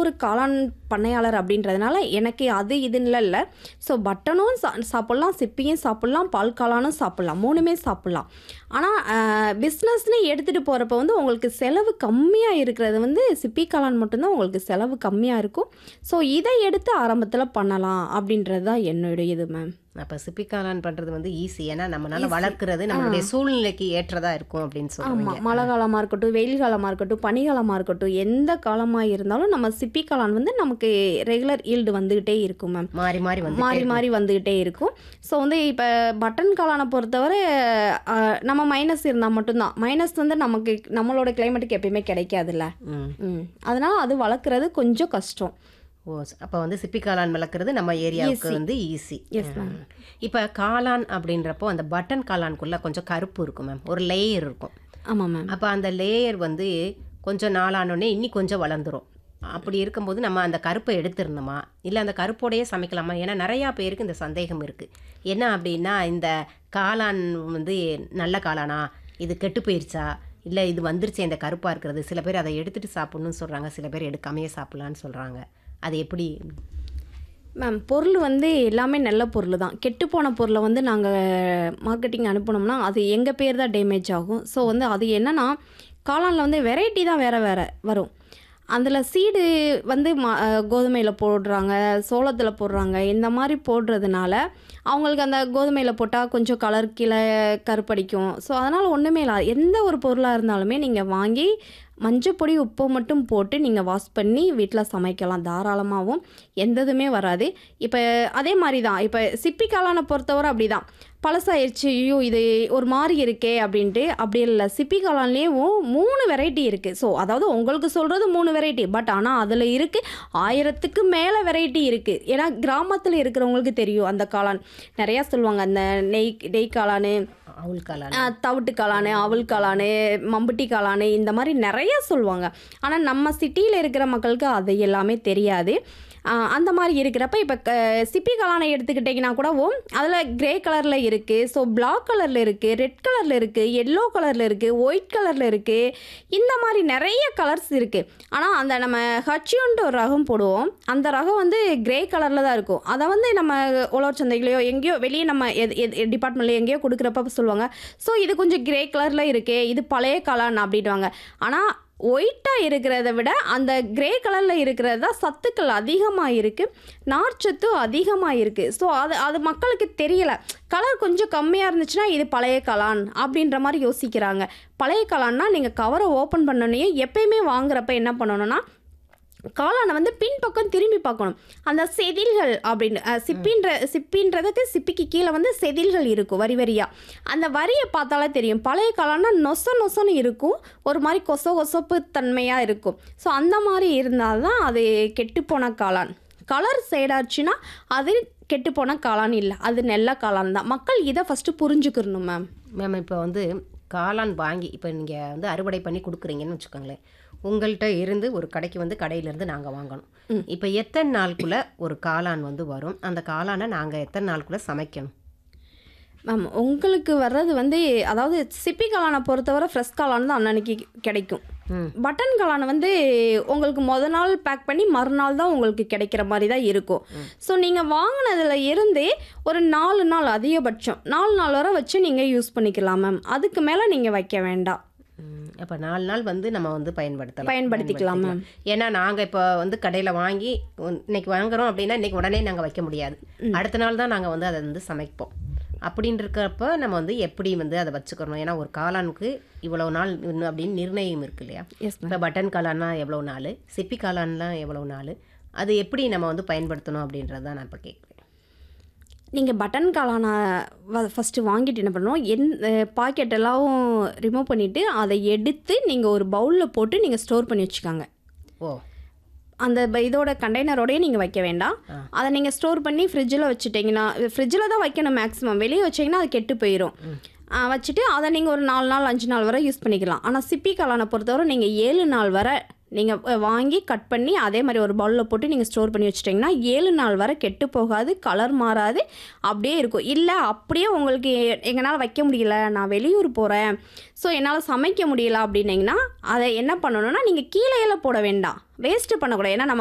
ஒரு காளான் பண்ணையாளர் அப்படின்றதுனால எனக்கு அது இதுன்னு இல்லை ஸோ பட்டனும் சா சாப்பிட்லாம் சிப்பியும் சாப்பிட்லாம் பால் காளானும் சாப்பிட்லாம் மூணுமே சாப்பிட்லாம் ஆனால் பிஸ்னஸ்னு எடுத்துகிட்டு போகிறப்ப வந்து உங்களுக்கு செலவு கம்மியாக இருக்கிறது வந்து சிப்பி காளான் மட்டும்தான் உங்களுக்கு செலவு கம்மியாக இருக்கும் ஸோ இதை எடுத்து ஆரம்பத்தில் பண்ணலாம் அப்படின்றது தான் என்னுடைய இது மேம் அப்போ சிப்பிக்காளான் பண்ணுறது வந்து ஈஸி ஏன்னா நம்மளால வளர்க்குறது நம்மளுடைய சூழ்நிலைக்கு ஏற்றதா இருக்கும் அப்படின்னு சொல்லுவீங்க ஆமாம் மழை காலமாக இருக்கட்டும் வெயில் காலமாக இருக்கட்டும் பனிக்காலமாக இருக்கட்டும் எந்த காலமாக இருந்தாலும் நம்ம சிப்பி காளான் வந்து நமக்கு ரெகுலர் ஈல்டு வந்துக்கிட்டே இருக்கும் மேம் மாறி மாறி வந்து மாறி மாறி வந்துக்கிட்டே இருக்கும் ஸோ வந்து இப்போ பட்டன் காளானை பொறுத்தவரை அஹ், நம்ம மைனஸ் இருந்தால் மட்டும்தான் மைனஸ் வந்து நமக்கு நம்மளோட கிளைமேட்டுக்கு எப்பயுமே கிடைக்காதுல்ல ம் ம் அதனால் அது வளர்க்குறது கொஞ்சம் கஷ்டம் ஓ அப்போ வந்து சிப்பிக்காளான் வளர்க்குறது நம்ம ஏரியாவுக்கு வந்து ஈஸி Yes, ma'am. இப்போ காளான் அப்படின்றப்போ அந்த பட்டன் காளான்குள்ளே கொஞ்சம் கருப்பு இருக்கும் மேம் ஒரு லேயர் இருக்கும் ஆமாம் மேம் அப்போ அந்த லேயர் வந்து கொஞ்சம் நாளானோடனே இன்னி கொஞ்சம் வளர்ந்துரும் அப்படி இருக்கும்போது நம்ம அந்த கருப்பை எடுத்துருந்தோமா இல்லை அந்த கருப்போடையே சமைக்கலாமா ஏன்னா நிறையா பேருக்கு இந்த சந்தேகம் இருக்குது என்ன அப்படின்னா இந்த காளான் வந்து நல்ல காளானா இது கெட்டு போயிருச்சா இல்லை இது வந்துருச்சு இந்த கருப்பாக இருக்கிறது சில பேர் அதை எடுத்துகிட்டு சாப்பிட்ணுன்னு சொல்கிறாங்க சில பேர் எடுக்காமையே சாப்பிட்லான்னு சொல்கிறாங்க அது எப்படி மேம் பொருள் வந்து எல்லாமே நல்ல பொருள் தான் கெட்டுப்போன பொருளை வந்து நாங்கள் மார்க்கெட்டிங் அனுப்பினோம்னா அது எங்கள் பேர் தான் டேமேஜ் ஆகும் ஸோ வந்து அது என்னன்னா காளானில் வந்து வெரைட்டி தான் வேறு வேறு வரும் அதில் சீடு வந்து ம கோதுமையில் போடுறாங்க சோளத்தில் போடுறாங்க இந்த மாதிரி போடுறதுனால அவங்களுக்கு அந்த கோதுமையில் போட்டால் கொஞ்சம் கலர் கீழே கருப்படிக்கும் ஸோ அதனால் ஒன்றுமே இல்லை எந்த ஒரு பொருளாக இருந்தாலுமே நீங்கள் வாங்கி மஞ்சப்பொடி உப்பு மட்டும் போட்டு நீங்கள் வாஷ் பண்ணி வீட்டில் சமைக்கலாம் தாராளமாகவும் எந்ததுமே வராது இப்போ அதே மாதிரி தான் இப்போ சிப்பி காளானை பொறுத்தவரை அப்படி தான் பழசாயிருச்சு ஐயோ இது ஒரு மாதிரி இருக்கே அப்படின்ட்டு அப்படி இல்லை சிப்பி காளான்லேயும் மூணு வெரைட்டி இருக்குது ஸோ அதாவது உங்களுக்கு சொல்கிறது மூணு வெரைட்டி பட் ஆனால் அதில் இருக்குது ஆயிரத்துக்கு மேலே வெரைட்டி இருக்குது ஏன்னா கிராமத்தில் இருக்கிறவங்களுக்கு தெரியும் அந்த காளான் நிறையா சொல்லுவாங்க அந்த நெய் நெய் காளான் அவுள் காளான் ஆ, தவிட்டு காளானு அவல் காளானு மம்புட்டி காளானு இந்த மாதிரி நிறைய சொல்லுவாங்க ஆனால் நம்ம சிட்டியில் இருக்கிற மக்களுக்கு அது எல்லாமே தெரியாது ஆ, அந்த மாதிரி இருக்கிறப்ப இப்போ சிப்பி காளானை எடுத்துக்கிட்டிங்கன்னா கூடவும் அதில் கிரே கலரில் இருக்குது ஸோ பிளாக் கலரில் இருக்குது ரெட் கலரில் இருக்குது எல்லோ கலரில் இருக்குது ஒயிட் கலரில் இருக்குது இந்த மாதிரி நிறைய கலர்ஸ் இருக்குது ஆனால் அந்த நம்ம ஹச்சியோன்ட்டு ஒரு ரகம் போடுவோம் அந்த ரகம் வந்து கிரே கலரில் தான் இருக்கும் அதை வந்து நம்ம உழவர் சந்தைகளையோ எங்கேயோ வெளியே நம்ம எது எது டிபார்ட்மெண்ட்டில் எங்கேயோ கொடுக்குறப்ப சொல்லுவாங்க ஸோ இது கொஞ்சம் கிரே கலரில் இருக்கே இது பழைய காளான் அப்படின்வாங்க ஆனால் ஒயிட்டாக இருக்கிறத விட அந்த கிரே கலரில் இருக்கிறது தான் சத்துக்கள் அதிகமாக இருக்குது நார்ச்சத்து அதிகமாக இருக்குது ஸோ அது அது மக்களுக்கு தெரியலை கலர் கொஞ்சம் கம்மியாக இருந்துச்சுன்னா இது பழைய காளான் அப்படின்ற மாதிரி யோசிக்கிறாங்க பழைய காளான்னா நீங்கள் கவரை ஓப்பன் பண்ணோன்னே எப்பயுமே வாங்குறப்ப என்ன பண்ணணும்னா காளானை வந்து பின்பக்கம் திரும்பி பார்க்கணும் அந்த செதில்கள் அப்படின்னு அஹ், சிப்பின்ற சிப்பின்றதுக்கு சிப்பிக்கு கீழே வந்து செதில்கள் இருக்கும் வரி வரியாக அந்த வரியை பார்த்தாலே தெரியும் பழைய காளான்னா நொச நொசன்னு இருக்கும் ஒரு மாதிரி கொச கொசப்பு தன்மையாக இருக்கும் ஸோ அந்த மாதிரி இருந்தால் தான் அது கெட்டுப்போன காளான் கலர் சைடாச்சுன்னா அது கெட்டுப்போன காளான் இல்லை அது நல்ல காளான் தான் மக்கள் இதை ஃபஸ்ட்டு புரிஞ்சுக்கிறணும் மேம் மேம் இப்போ வந்து காளான் வாங்கி இப்போ நீங்கள் வந்து அறுவடை பண்ணி கொடுக்குறீங்கன்னு வச்சுக்கோங்களேன் உங்கள்கிட்ட இருந்து ஒரு கடைக்கு வந்து கடையிலேருந்து நாங்கள் வாங்கணும் இப்போ எத்தனை நாளுக்குள்ளே ஒரு காளான் வந்து வரும் அந்த காளானை நாங்கள் எத்தனை நாளுக்குள்ளே சமைக்கணும் மேம் உங்களுக்கு வர்றது வந்து அதாவது சிப்பி காளானை பொறுத்தவரை ஃப்ரெஷ் காளான் தான் அன்னன்னைக்கு கிடைக்கும் ம். பட்டன் காளான் வந்து உங்களுக்கு முத நாள் பேக் பண்ணி மறுநாள் தான் உங்களுக்கு கிடைக்கிற மாதிரி தான் இருக்கும் ஸோ நீங்கள் வாங்கினதுல இருந்து ஒரு நாலு நாள் அதிகபட்சம் நாலு நாள் வரை வச்சு நீங்கள் யூஸ் பண்ணிக்கலாம் மேம் அதுக்கு மேலே நீங்கள் வைக்க வேண்டாம் அப்போ நாலு நாள் வந்து நம்ம வந்து பயன்படுத்தலாம் பயன்படுத்திக்கலாம் மேம் ஏன்னா நாங்கள் இப்போ வந்து கடையில் வாங்கி உன்- இன்னைக்கு வாங்குறோம் அப்படின்னா இன்னைக்கு உடனே நாங்கள் வைக்க முடியாது அடுத்த நாள் தான் நாங்கள் வந்து அதை வந்து சமைப்போம் அப்படின்னு இருக்கிறப்ப நம்ம வந்து எப்படி வந்து அதை வச்சுக்கிறோம் ஏன்னா ஒரு காளானுக்கு இவ்வளோ நாள் இன்னும் அப்படின்னு நிர்ணயம் இருக்கு இல்லையா எஸ் மேம் இப்போ பட்டன் காளான்னா எவ்வளோ நாள் சிப்பி காளான்லாம் எவ்வளோ நாள் அது எப்படி நம்ம வந்து பயன்படுத்தணும் அப்படின்றது தான் நான் இப்போ கேட்குறேன் நீங்கள் பட்டன் காளானை ஃபஸ்ட்டு வாங்கிட்டு என்ன பண்ணணும் என் பாக்கெட் எல்லாம் ரிமூவ் பண்ணிவிட்டு அதை எடுத்து நீங்கள் ஒரு பவுலில் போட்டு நீங்கள் ஸ்டோர் பண்ணி வச்சுக்கோங்க ஓ அந்த ப- இதோட கண்டெய்னரோடய நீங்கள் வைக்க வேண்டாம் ஆ. அதை நீங்கள் ஸ்டோர் பண்ணி ஃப்ரிட்ஜில் வச்சுட்டிங்கன்னா ஃப்ரிட்ஜில் தான் வைக்கணும் மேக்ஸிமம் வெளியே வச்சிங்கன்னா அது கெட்டு போயிடும் ஆ, வச்சுட்டு அதை நீங்கள் ஒரு நாலு நாள் அஞ்சு நாள் வரை யூஸ் பண்ணிக்கலாம் ஆனால் சிப்பி காளானை பொறுத்தவரை நீங்கள் ஏழு நாள் வரை நீங்கள் வாங்கி கட் பண்ணி அதே மாதிரி ஒரு பவுலில் போட்டு நீங்கள் ஸ்டோர் பண்ணி வச்சிட்டிங்கன்னா ஏழு நாள் வரை கெட்டு போகாது கலர் மாறாது அப்படியே இருக்கும் இல்லை அப்படியே உங்களுக்கு எங்களால் வைக்க முடியல நான் வெளியூர் போகிறேன் ஸோ என்னால் சமைக்க முடியல அப்படின்னீங்கன்னா அதை என்ன பண்ணணும்னா நீங்கள் கீழே எல்லாம் போட வேண்டாம் வேஸ்ட்டு பண்ணக்கூடாது ஏன்னா நம்ம